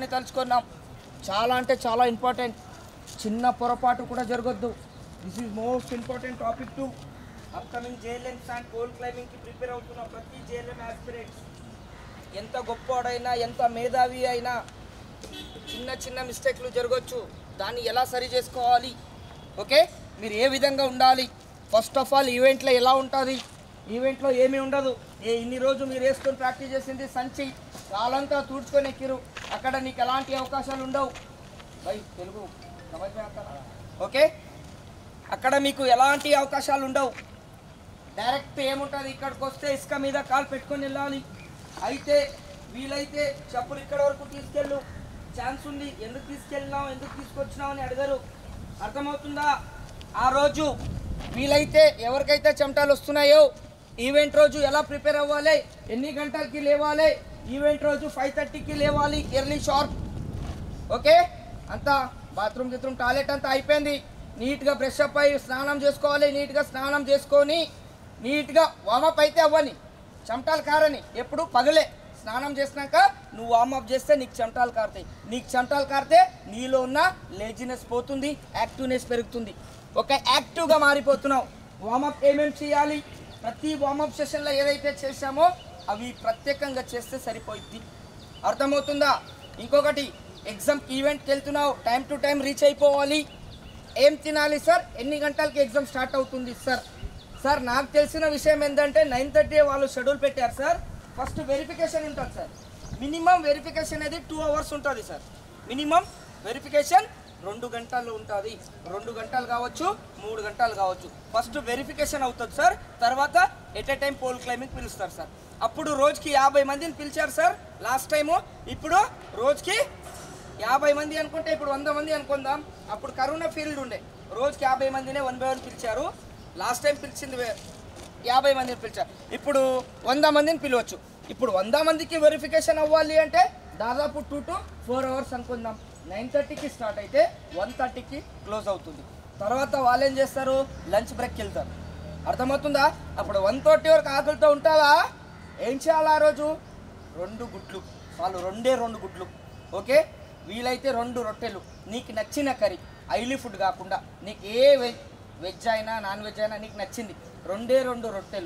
విషయాన్ని తలుచుకున్నాం చాలా అంటే చాలా ఇంపార్టెంట్ చిన్న పొరపాటు కూడా జరగొద్దు this is most important topic to upcoming JLMs and గోల్ క్లైంబింగ్కి ప్రిపేర్ అవుతున్న ప్రతి జేఎల్ఎం ఆస్పిరెంట్స్ ఎంత గొప్పవాడైనా ఎంత మేధావి అయినా చిన్న చిన్న మిస్టేక్లు జరగవచ్చు దాన్ని ఎలా సరి చేసుకోవాలి ఓకే మీరు ఏ విధంగా ఉండాలి ఫస్ట్ ఆఫ్ ఆల్ ఈవెంట్లో ఎలా ఉంటుంది ఈవెంట్లో ఏమీ ఉండదు ఏ ఇన్ని రోజు మీరు వేసుకొని ప్రాక్టీస్ చేసింది సంచి కాలంతా తూడ్చుకొని ఎక్కిరు అక్కడ నీకు ఎలాంటి అవకాశాలు ఉండవు బై తెలుగు సమజ్ మే ఆతా? ఓకే అక్కడ మీకు ఎలాంటి అవకాశాలు ఉండవు డైరెక్ట్ ఏముంటుంది ఇక్కడికి వస్తే ఇసుక మీద కాలు పెట్టుకొని వెళ్ళాలి అయితే వీలైతే చెప్పులు ఇక్కడ వరకు తీసుకెళ్ళు ఛాన్స్ ఉంది ఎందుకు తీసుకెళ్ళినావు ఎందుకు తీసుకొచ్చినావు అని అడగరు అర్థమవుతుందా ఆ రోజు వీలైతే ఎవరికైతే చెమటాలు వస్తున్నాయో ఈవెంట్ రోజు ఎలా ప్రిపేర్ అవ్వాలి ఎన్ని గంటలకి లేవాలి ఈవెంట్ రోజు ఫైవ్ థర్టీకి లేవాలి ఎర్లీ షార్ప్ ఓకే అంతా బాత్రూమ్ గిత్రూమ్ టాయిలెట్ అంతా అయిపోయింది నీట్గా బ్రష్ అప్ అయ్యి స్నానం చేసుకోవాలి నీట్గా స్నానం చేసుకొని నీట్గా వామప్ అయితే అవ్వని చెమటాలు కారని ఎప్పుడు పగలే స్నానం చేసినాక నువ్వు వామప్ చేస్తే నీకు చెమటాలు కారుతాయి నీకు చెమటాలు కారితే నీలో ఉన్న లేజినెస్ పోతుంది యాక్టివ్నెస్ పెరుగుతుంది ఒక యాక్టివ్గా మారిపోతున్నావు వామప్ ఏమేమి చేయాలి ప్రతి వామప్ సెషన్లో ఏదైతే చేశామో అవి ప్రత్యేకంగా చేస్తే సరిపోయిద్ది అర్థమవుతుందా ఇంకొకటి ఎగ్జామ్కి ఈవెంట్కి వెళ్తున్నావు టైం టు టైం రీచ్ అయిపోవాలి ఏం తినాలి సార్ ఎన్ని గంటలకి ఎగ్జామ్ స్టార్ట్ అవుతుంది సార్ సార్ నాకు తెలిసిన విషయం ఏంటంటే నైన్ థర్టీ వాళ్ళు షెడ్యూల్ పెట్టారు సార్ ఫస్ట్ వెరిఫికేషన్ ఉంటుంది సార్ మినిమం వెరిఫికేషన్ అనేది టూ అవర్స్ ఉంటుంది సార్ మినిమం వెరిఫికేషన్ రెండు గంటలు ఉంటుంది రెండు గంటలు కావచ్చు మూడు గంటలు కావచ్చు ఫస్ట్ వెరిఫికేషన్ అవుతుంది సార్ తర్వాత at a time pole climbing పిలుస్తారు సార్ అప్పుడు రోజుకి యాభై మందిని పిలిచారు సార్ లాస్ట్ టైము ఇప్పుడు రోజుకి యాభై మంది అనుకుంటే ఇప్పుడు వంద మంది అనుకుందాం అప్పుడు కరోనా ఫీల్డ్ ఉండే రోజుకి యాభై మందినే వన్ బై వన్ పిలిచారు లాస్ట్ టైం పిలిచింది వే- యాభై మందిని పిలిచారు ఇప్పుడు వంద మందిని పిలవచ్చు ఇప్పుడు వంద మందికి వెరిఫికేషన్ అవ్వాలి అంటే దాదాపు టూ టు ఫోర్ అవర్స్ అనుకుందాం నైన్ థర్టీకి స్టార్ట్ అయితే వన్ థర్టీకి క్లోజ్ అవుతుంది తర్వాత వాళ్ళు ఏం చేస్తారు లంచ్ బ్రేక్కి వెళ్తారు అర్థమవుతుందా అప్పుడు వన్ థర్టీ వరకు ఆకలితో ఉంటావా ఏం చేయాలి ఆ రోజు రెండు గుడ్లు వాళ్ళు రెండే రెండు గుడ్లు ఓకే వీలైతే రెండు రొట్టెలు నీకు నచ్చిన కర్రీ ఆయిలీ ఫుడ్ కాకుండా నీకు ఏ వెజ్ వెజ్ అయినా నాన్ వెజ్ అయినా నీకు నచ్చింది రెండే రెండు రొట్టెలు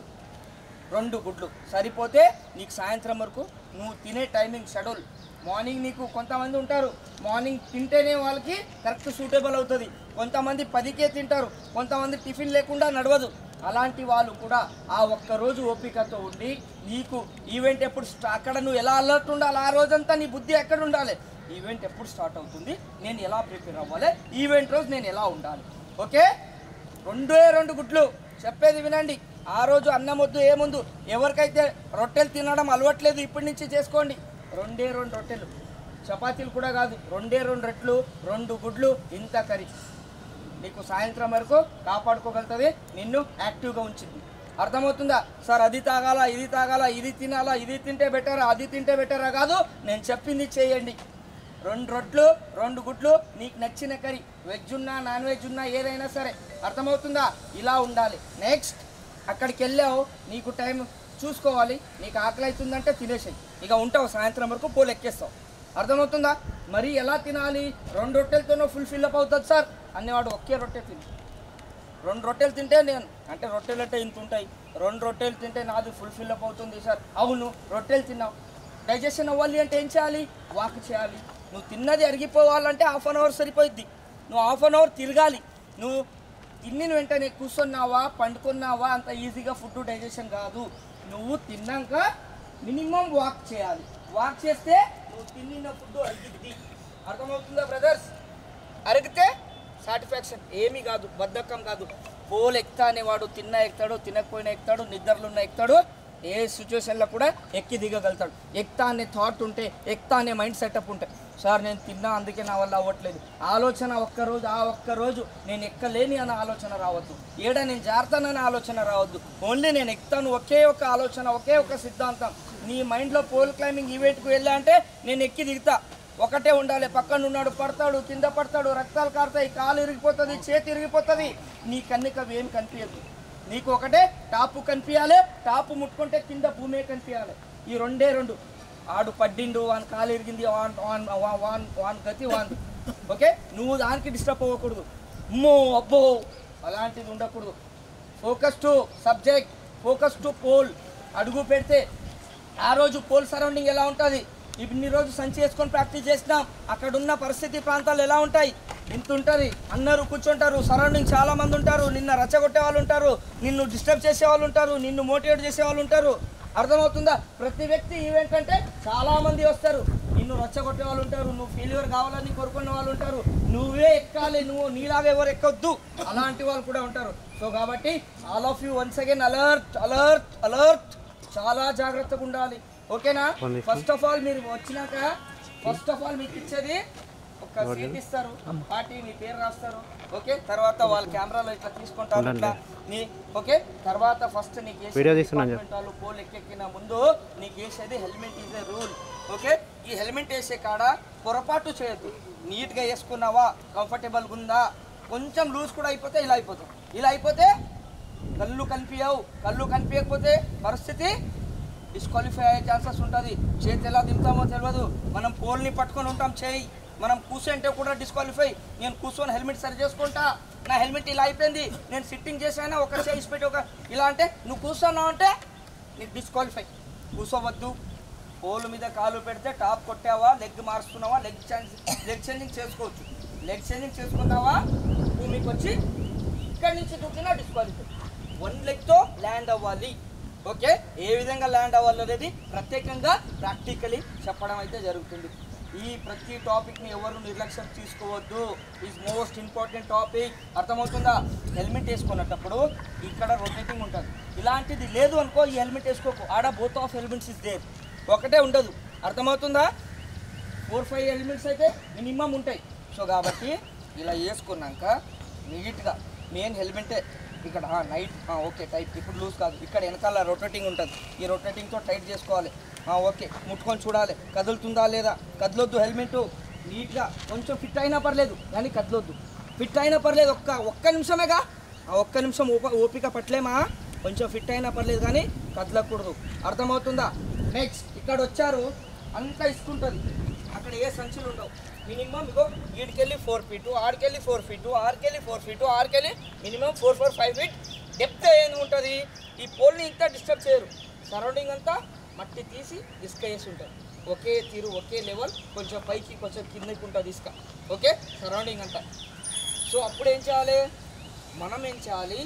రెండు గుడ్లు సరిపోతే నీకు సాయంత్రం వరకు నువ్వు తినే టైమింగ్ షెడ్యూల్ మార్నింగ్ నీకు కొంతమంది ఉంటారు మార్నింగ్ తింటేనే వాళ్ళకి కరెక్ట్ సూటబుల్ అవుతుంది కొంతమంది పదికే తింటారు కొంతమంది టిఫిన్ లేకుండా నడవదు అలాంటి వాళ్ళు కూడా ఆ ఒక్క రోజు ఓపికతో ఉండి నీకు ఈవెంట్ ఎప్పుడు స్టా- అక్కడ నువ్వు ఎలా అలర్ట్ ఉండాలి ఆ రోజంతా నీ బుద్ధి ఎక్కడ ఉండాలి ఈవెంట్ ఎప్పుడు స్టార్ట్ అవుతుంది నేను ఎలా ప్రిపేర్ అవ్వాలి ఈవెంట్ రోజు నేను ఎలా ఉండాలి ఓకే రెండే రెండు గుడ్లు చెప్పేది వినండి ఆ రోజు అన్నం వద్దు ఏముందు ఎవరికైతే రొట్టెలు తినడం అలవట్లేదు ఇప్పటి నుంచి చేసుకోండి రెండే రెండు రొట్టెలు చపాతీలు కూడా కాదు రెండే రెండు రొట్టెలు రెండు గుడ్లు ఇంత కర్రీ నీకు సాయంత్రం వరకు కాపాడుకోగలుగుతుంది నిన్ను యాక్టివ్గా ఉంచింది అర్థమవుతుందా సార్ అది తాగాల ఇది తాగాల ఇది తినాలా ఇది తింటే బెటరా అది తింటే బెటరా కాదు నేను చెప్పింది చేయండి రెండు రొట్లు రెండు గుడ్లు నీకు నచ్చిన కర్రీ వెజ్ ఉన్నా నాన్ వెజ్ ఉన్నా ఏదైనా సరే అర్థమవుతుందా ఇలా ఉండాలి నెక్స్ట్ అక్కడికి వెళ్ళావు నీకు టైం చూసుకోవాలి నీకు ఆకలి అవుతుందంటే తినేసేయి ఇక ఉంటావు సాయంత్రం వరకు పోలు ఎక్కేస్తావు అర్థమవుతుందా మరి ఎలా తినాలి రెండు రొట్టెలతోనో ఫుల్ ఫిల్అప్ అవుతుంది సార్ అనేవాడు ఒకే రొట్టె తిని రెండు రొట్టెలు తింటే నేను అంటే రొట్టెలు అంటే ఇంత ఉంటాయి రెండు రొట్టెలు తింటే నాది ఫుల్ ఫిల్అప్ అవుతుంది సార్ అవును రొట్టెలు తిన్నావు డైజెషన్ అవ్వాలి అంటే ఏం చేయాలి వాక్ చేయాలి నువ్వు తిన్నది అరిగిపోవాలంటే హాఫ్ అన్ అవర్ సరిపోయిద్ది నువ్వు హాఫ్ అన్ అవర్ తిరగాలి నువ్వు తిన్నిన వెంటనే కూర్చున్నావా పండుకున్నావా అంత ఈజీగా ఫుడ్ డైజెషన్ కాదు నువ్వు తిన్నాక మినిమం వాక్ చేయాలి వాక్ చేస్తే నువ్వు తిన్నిన ఫుడ్ అరిగిద్ది అర్థమవుతుందా బ్రదర్స్ అరిగితే సాటిస్ఫాక్షన్ ఏమీ కాదు బద్ధకం కాదు పోలు ఎక్కుతా అనేవాడు తిన్నా ఎక్కుతాడు తినకపోయినా ఎక్కుతాడు నిద్రలున్నా ఎక్కుతాడు ఏ సిచ్యువేషన్లో కూడా ఎక్కి దిగగలుగుతాడు ఎక్కుతా అనే థాట్ ఉంటే ఎక్కుతా అనే మైండ్ సెటప్ ఉంటే సార్ నేను తిన్నా అందుకే నా వల్ల అవ్వట్లేదు ఆలోచన ఒక్కరోజు ఆ ఒక్క రోజు నేను ఎక్కలేని అన్న ఆలోచన రావద్దు ఏడ నేను జారుతానని ఆలోచన రావద్దు ఓన్లీ నేను ఎక్కుతాను ఒకే ఒక ఆలోచన ఒకే ఒక సిద్ధాంతం నీ మైండ్లో పోల్ క్లైంబింగ్ ఈవెంట్కి వెళ్ళా అంటే నేను ఎక్కి దిగుతా ఒకటే ఉండాలి పక్కన ఉన్నాడు పడతాడు కింద పడతాడు రక్తాలు కారుతాయి కాలు ఇరిగిపోతుంది చేతి ఇరిగిపోతుంది నీ కన్నుక ఏం కనిపించదు నీకు ఒకటే టాపు కనిపించాలి టాపు ముట్టుకుంటే కింద భూమే కనిపించాలి ఈ రెండే రెండు ఆడు పడ్డిండు వాన్ కాలు ఇరిగింది వాన్ వాన్ వా- వాన్ వాన్ గతి వాన్ ఓకే నువ్వు దానికి డిస్టర్బ్ అవ్వకూడదు అమ్మో అబ్బో అలాంటిది ఉండకూడదు focus to subject focus to pole అడుగు పెడితే ఆ రోజు పోల్ సరౌండింగ్ ఎలా ఉంటుంది ఇన్ని రోజు సంచి వేసుకొని ప్రాక్టీస్ చేసినాం అక్కడ ఉన్న పరిస్థితి ప్రాంతాలు ఎలా ఉంటాయి ఇంత ఉంటుంది అందరూ కూర్చుంటారు సరౌండింగ్ చాలా మంది ఉంటారు నిన్న రచ్చగొట్టే వాళ్ళు ఉంటారు నిన్ను డిస్టర్బ్ చేసే వాళ్ళు ఉంటారు నిన్ను మోటివేట్ చేసే వాళ్ళు ఉంటారు అర్థమవుతుందా ప్రతి వ్యక్తి ఈవెంట్ అంటే చాలా మంది వస్తారు నిన్ను రచ్చగొట్టే వాళ్ళు ఉంటారు నువ్వు ఫెయిల్యూర్ కావాలని కోరుకునే వాళ్ళు ఉంటారు నువ్వే ఎక్కాలి నువ్వు నీలాగా ఎవరు ఎక్కొద్దు అలాంటి వాళ్ళు కూడా ఉంటారు సో కాబట్టి all of you once again alert alert alert చాలా జాగ్రత్తగా ఉండాలి ఓకేనా ఫస్ట్ ఆఫ్ ఆల్ మీరు వచ్చినాక ఫస్ట్ ఆఫ్ ఆల్ మీకు ఇచ్చేది ఒక సీట్ ఇస్తారు పార్టీ మీ పేరు రాస్తారు ఓకే తర్వాత వాళ్ళ కెమెరాలో ఇట్లా తీసుకుంటారు ఇట్లా నీ ఓకే తర్వాత ఫస్ట్ నీకు వేసే వీడియో తీస్తున్నాను department వాళ్ళు పోల్ ఎక్కెక్కిన ముందు నీకు వేసేది helmet is a rule okay ఈ హెల్మెట్ వేసే కాడ పొరపాటు చేయొద్దు నీట్గా వేసుకున్నావా కంఫర్టబుల్గా ఉందా కొంచెం లూజ్ కూడా అయిపోతే ఇలా అయిపోతాం ఇలా అయిపోతే కళ్ళు కనిపించవు కళ్ళు కనిపించకపోతే పరిస్థితి డిస్క్వాలిఫై అయ్యే ఛాన్సెస్ ఉంటుంది చేతి ఎలా దింపుతామో తెలియదు మనం పోల్ని పట్టుకొని ఉంటాం చేయి మనం కూర్చుంటే కూడా డిస్క్వాలిఫై నేను కూర్చొని హెల్మెట్ సరి చేసుకుంటా నా హెల్మెట్ ఇలా అయిపోయింది నేను సిట్టింగ్ చేసానా ఒక చేసి పెట్టి ఒక ఇలా అంటే నువ్వు కూర్చున్నావు అంటే నీకు డిస్క్వాలిఫై కూర్చోవద్దు పోల్ మీద కాలు పెడితే టాప్ కొట్టావా లెగ్ మారుస్తున్నావా లెగ్ చేంజ్ లెగ్ చేంజింగ్ చేసుకోవచ్చు లెగ్ చేంజింగ్ చేసుకున్నావా భూమికి వచ్చి ఇక్కడి నుంచి దూకినా డిస్క్వాలిఫై వన్ లెగ్తో ల్యాండ్ అవ్వాలి ఓకే ఏ విధంగా ల్యాండ్ అవ్వాలి అనేది ప్రత్యేకంగా ప్రాక్టికలీ చెప్పడం అయితే జరుగుతుంది ఈ ప్రతి టాపిక్ని ఎవరు నిర్లక్ష్యం తీసుకోవద్దు ఈజ్ మోస్ట్ ఇంపార్టెంట్ టాపిక్ అర్థమవుతుందా హెల్మెట్ వేసుకున్నప్పుడు ఇక్కడ రొటేటింగ్ ఉంటుంది ఇలాంటిది లేదు అనుకో ఈ హెల్మెట్ వేసుకోకు ఆడ both of helmets is there ఒకటే ఉండదు అర్థమవుతుందా ఫోర్ ఫైవ్ ఎలిమెంట్స్ అయితే మినిమం ఉంటాయి సో కాబట్టి ఇలా వేసుకున్నాక నీట్గా మెయిన్ హెల్మెటే ఇక్కడ నైట్ ఓకే టైట్ ఇప్పుడు లూజ్ కాదు ఇక్కడ వెనకాల రొటేటింగ్ ఉంటుంది ఈ రొటేటింగ్తో టైట్ చేసుకోవాలి ఆ, ఓకే ముట్టుకొని చూడాలి కదులుతుందా లేదా కదలొద్దు హెల్మెట్ నీట్గా కొంచెం ఫిట్ అయినా పర్లేదు కానీ కదలొద్దు ఫిట్ అయినా పర్లేదు ఒక్క ఒక్క నిమిషమేగా ఆ ఒక్క నిమిషం ఓప ఓపిక పట్టలేమా కొంచెం ఫిట్ అయినా పర్లేదు కానీ కదలకూడదు అర్థమవుతుందా నెక్స్ట్ ఇక్కడ వచ్చారు అంతా ఇసుకుంటుంది అక్కడ ఏ సంచులు ఉండవు మినిమం ఇగో వీడికెళ్ళి ఫోర్ ఫీటు ఆడికెళ్ళి ఫోర్ ఫీటు ఆడికెళ్ళి ఫోర్ ఫీటు ఆడికెళ్ళి minimum four four five feet depth ఏది ఉంటుంది ఈ పోల్ని ఇంత డిస్టర్బ్ చేయరు సరౌండింగ్ అంతా మట్టి తీసి ఇసుక వేసి ఉంటుంది ఒకే తీరు ఒకే లెవెల్ కొంచెం పైకి కొంచెం కిందకి ఉంటుంది ఇసుక ఓకే సరౌండింగ్ అంతా సో అప్పుడు ఏం చేయాలి మనం ఏం చేయాలి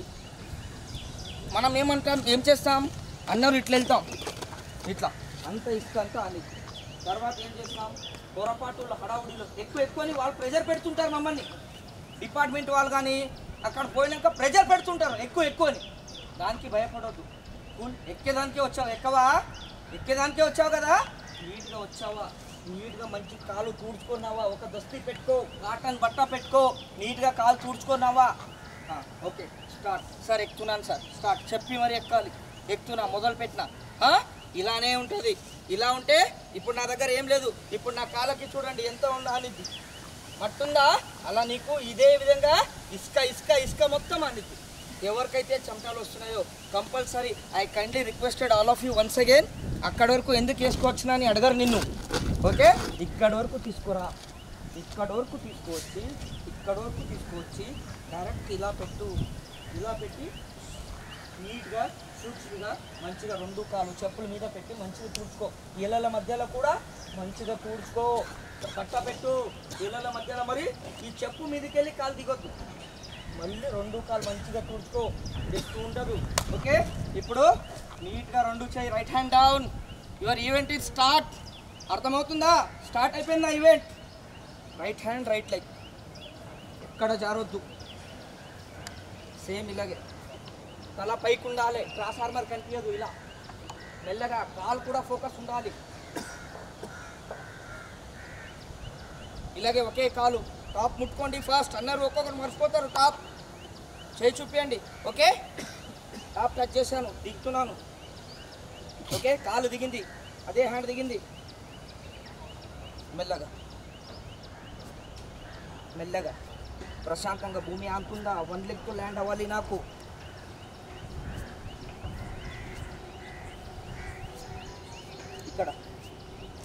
మనం ఏమంటాం ఏం చేస్తాం అన్నారు ఇట్లా వెళ్తాం ఇట్లా అంత ఇసుక అంతా అని తర్వాత ఏం చేస్తాం పొరపాటులో హడావుడిలో ఎక్కువ ఎక్కువని వాళ్ళు ప్రెజర్ పెడుతుంటారు మమ్మల్ని డిపార్ట్మెంట్ వాళ్ళు కానీ అక్కడ పోయినాక ప్రెజర్ పెడుతుంటారు ఎక్కువ ఎక్కువని దానికి భయపడొద్దు కూల్ ఎక్కేదానికే వచ్చావు ఎక్కవా ఎక్కేదానికే వచ్చావు కదా నీట్గా వచ్చావా నీట్గా మంచి కాలు తూడ్చుకున్నావా ఒక దస్తీ పెట్టుకో కాటన్ బట్ట పెట్టుకో నీట్గా కాలు తూడ్చుకున్నావా ఆ, ఓకే స్టార్ట్ సార్ ఎక్కుతున్నాను సార్ స్టార్ట్ చెప్పి మరి ఎక్కాలి ఎక్కుతున్నా మొదలు పెట్టిన ఆ? ఇలానే ఉంటుంది ఇలా ఉంటే ఇప్పుడు నా దగ్గర ఏం లేదు ఇప్పుడు నా కాళ్ళకి చూడండి ఎంత ఉందా అనేది మట్టుందా అలా నీకు ఇదే విధంగా ఇసుక ఇసుక ఇసుక మొత్తం అందిద్ది ఎవరికైతే చెమటలు వస్తున్నాయో compulsory I kindly requested all of you once again అక్కడి వరకు ఎందుకు వేసుకోవచ్చునా అని అడగరు నిన్ను ఓకే ఇక్కడి వరకు తీసుకురా ఇక్కడి వరకు తీసుకువచ్చి ఇక్కడి వరకు తీసుకువచ్చి డైరెక్ట్ ఇలా పెట్టు ఇలా పెట్టి నీట్గా సూక్ష్మగా మంచిగా రెండు కాలు చెప్పుల మీద పెట్టి మంచిగా తుడుచుకో ఇళ్ళల మధ్యలో కూడా మంచిగా తుడుచుకో కట్ట పెట్టు ఇళ్ళల మధ్యలో మరి ఈ చెప్పు మీదకి వెళ్ళి కాలు దిగొద్దు మళ్ళీ రెండు కాలు మంచిగా తుడుచుకో ఎక్కువ ఉండదు ఓకే ఇప్పుడు నీట్గా రెండు చేయి right hand down your event is start అర్థమవుతుందా స్టార్ట్ అయిపోయిందా event right hand right leg ఎక్కడ జారొద్దు సేమ్ ఇలాగే తల పైకి ఉండాలి ట్రాన్స్ఫార్మర్ కనిపించదు ఇలా మెల్లగా కాల్ కూడా ఫోకస్ ఉండాలి ఇలాగే ఒకే కాలు టాప్ ముట్టుకోండి ఫాస్ట్ అన్నారు ఒక్కొక్కరు మర్చిపోతారు టాప్ చేయి చూపియండి ఓకే టాప్ టచ్ చేశాను దిగుతున్నాను ఓకే కాలు దిగింది అదే హ్యాండ్ దిగింది మెల్లగా మెల్లగా ప్రశాంతంగా భూమి ఆనుతుందా వన్ లెగ్తో ల్యాండ్ అవ్వాలి నాకు ఇక్కడ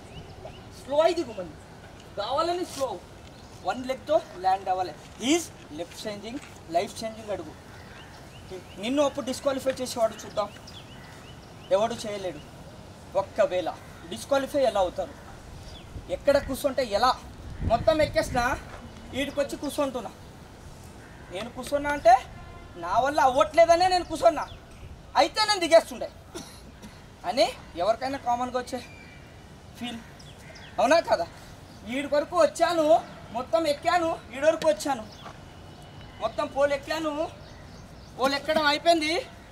స్లో అయి దిగుమంది కావాలని స్లో వన్ లెగ్తో ల్యాండ్ అవ్వాలి is left changing life changing అడుగు నిన్ను అప్పుడు డిస్క్వాలిఫై చేసేవాడు చూద్దాం ఎవడు చేయలేడు ఒక్కవేళ డిస్క్వాలిఫై ఎలా అవుతారు ఎక్కడ కూర్చుంటే ఎలా మొత్తం ఎక్కేసిన వీడికి వచ్చి కూర్చుంటున్నా నేను కూర్చున్నా అంటే నా వల్ల అవ్వట్లేదనే నేను కూర్చున్నా అయితే నేను దిగేస్తుండే అని ఎవరికైనా కామన్గా వచ్చే ఫీల్ అవునా కదా వీడి వరకు వచ్చాను మొత్తం ఎక్కాను వీడి వరకు వచ్చాను మొత్తం పోలు ఎక్కాను పోలు ఎక్కడం అయిపోయింది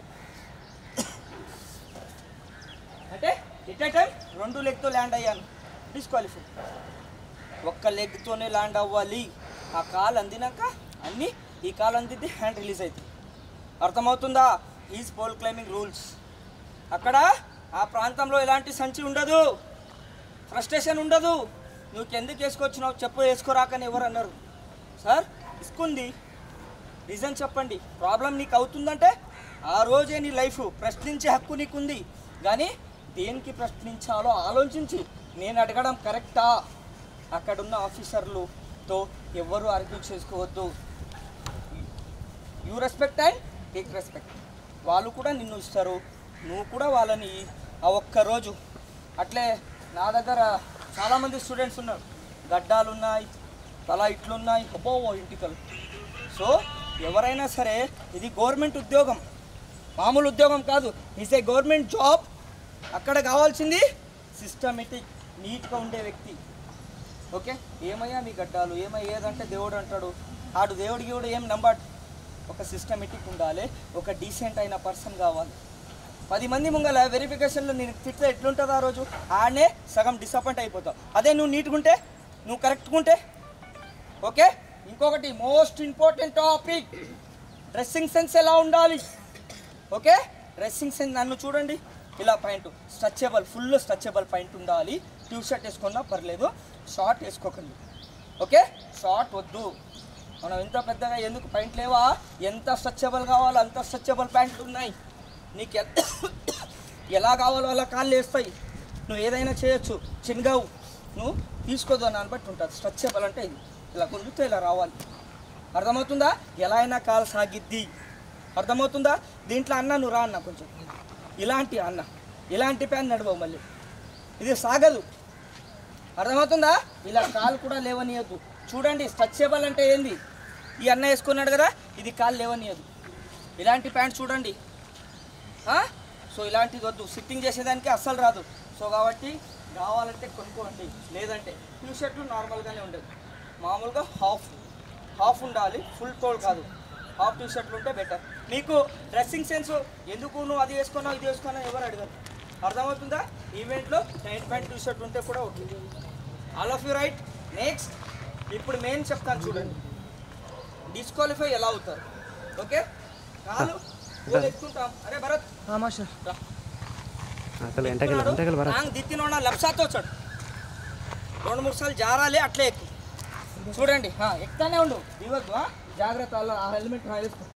అంటే ఎట్ ఏ టైం రెండు లెగ్తో ల్యాండ్ అయ్యాను డిస్క్వాలిఫై ఒక్క లెగ్తోనే ల్యాండ్ అవ్వాలి ఆ కాల్ అందినాక అన్నీ ఈ కాల్ అందితే హ్యాండ్ రిలీజ్ అవుతుంది అర్థమవుతుందా ఈజ్ పోల్ క్లైంబింగ్ రూల్స్ అక్కడ ఆ ప్రాంతంలో ఎలాంటి సంచి ఉండదు ఫ్రస్ట్రేషన్ ఉండదు నువ్వు ఎందుకు వేసుకొచ్చినావు చెప్పు వేసుకోరాకని ఎవరు అన్నారు సార్ ఇసుకుంది రీజన్ చెప్పండి ప్రాబ్లం నీకు అవుతుందంటే ఆ రోజే నీ లైఫ్ ప్రశ్నించే హక్కు నీకుంది కానీ దేనికి ప్రశ్నించాలో ఆలోచించి నేను అడగడం కరెక్టా అక్కడున్న ఆఫీసర్లుతో ఎవరు ఆర్గ్యూ చేసుకోవద్దు you respect and take respect వాళ్ళు కూడా నిన్ను ఇస్తారు నువ్వు కూడా వాళ్ళని ఆ ఒక్క రోజు అట్లే నా దగ్గర చాలామంది స్టూడెంట్స్ ఉన్నారు గడ్డాలు ఉన్నాయి తల ఇట్లున్నాయి అబ్బో ఇంటికలు సో ఎవరైనా సరే ఇది గవర్నమెంట్ ఉద్యోగం మామూలు ఉద్యోగం కాదు ఇట్స్ ఏ గవర్నమెంట్ జాబ్ అక్కడ కావాల్సింది సిస్టమేటిక్ నీట్గా ఉండే వ్యక్తి ఓకే ఏమయ్యా మీ గడ్డాలు ఏమయ్యా ఏదంటే దేవుడు అంటాడు ఆడు దేవుడికి కూడా ఏం నంబాడు ఒక సిస్టమేటిక్ ఉండాలి ఒక డీసెంట్ అయిన పర్సన్ కావాలి పది మంది ముంగల వెరిఫికేషన్లో నేను తిట్టే ఎట్లుంటుంది ఆ రోజు ఆడనే సగం డిసప్పాయింట్ అయిపోతావు అదే నువ్వు నీట్గా ఉంటే నువ్వు కరెక్ట్గా ఉంటే ఓకే ఇంకొకటి most important topic dressing sense ఎలా ఉండాలి ఓకే డ్రెస్సింగ్ సెన్స్ నన్ను చూడండి ఇలా point stretchable full stretchable point ఉండాలి టీ షర్ట్ వేసుకున్నా పర్లేదు షార్ట్ వేసుకోకండి ఓకే షార్ట్ వద్దు మనం ఎంత పెద్దగా ఎందుకు పాయింట్ లేవా ఎంత స్ట్రచబుల్ కావాలో అంత స్ట్రచబుల్ ప్యాంట్లు ఉన్నాయి నీకు ఎ- ఎలా కావాలో అలా కాళ్ళు వేస్తాయి నువ్వు ఏదైనా చేయొచ్చు చిన్నగావు నువ్వు తీసుకోదు దాన్ని బట్టి ఉంటుంది స్ట్రచబుల్ అంటే ఇది ఇలా గుంజితే ఇలా రావాలి అర్థమవుతుందా ఎలా అయినా కాలు సాగిద్ది అర్థమవుతుందా దీంట్లో అన్న నువ్వు రా అన్న కొంచెం ఇలాంటి అన్న ఇలాంటి ప్యాన్ నడవవు మళ్ళీ ఇది సాగదు అర్థమవుతుందా ఇలా కాలు కూడా లేవనీయద్దు చూడండి స్ట్రచబుల్ అంటే ఏంది ఈ అన్న వేసుకున్నాడు కదా ఇది కాలు లేవనీయదు ఇలాంటి ప్యాంట్ చూడండి ఆ? సో ఇలాంటిది వద్దు సిట్టింగ్ చేసేదానికి అస్సలు రాదు సో కాబట్టి కావాలంటే కొనుక్కోండి లేదంటే టీ షర్ట్లు నార్మల్గానే ఉండదు మామూలుగా హాఫ్ హాఫ్ ఉండాలి ఫుల్ తోల్ కాదు హాఫ్ టీ షర్ట్లు ఉంటే బెటర్ మీకు డ్రెస్సింగ్ సెన్స్ ఎందుకు నువ్వు అది వేసుకున్నావు ఇది వేసుకున్నావు ఎవరు అడగరు అర్థమవుతుందా ఈవెంట్లో నైట్ ప్యాంట్ టీ షర్ట్ ఉంటే కూడా okay all of you right next ఇప్పుడు మెయిన్ చెప్తాను చూడండి డిస్క్వాలిఫై ఎలా అవుతారు ఓకే కాలు గోల్ ఎక్కుంటాం అరే భరత్ మాస్టర్ రా. అసలు ఎంటకలు ఎంటకలు బరా నాంగ్ దిత్తినోడ లప్సాతో వచ్చాడు రెండు మూడు సార్లు జారాలి అట్లే ఎక్కు చూడండి ఆ, ఎక్కుతానే ఉండు దిగొద్దు ఆ? జాగ్రత్త అలా ఆ హెల్మెట్ వేసుకో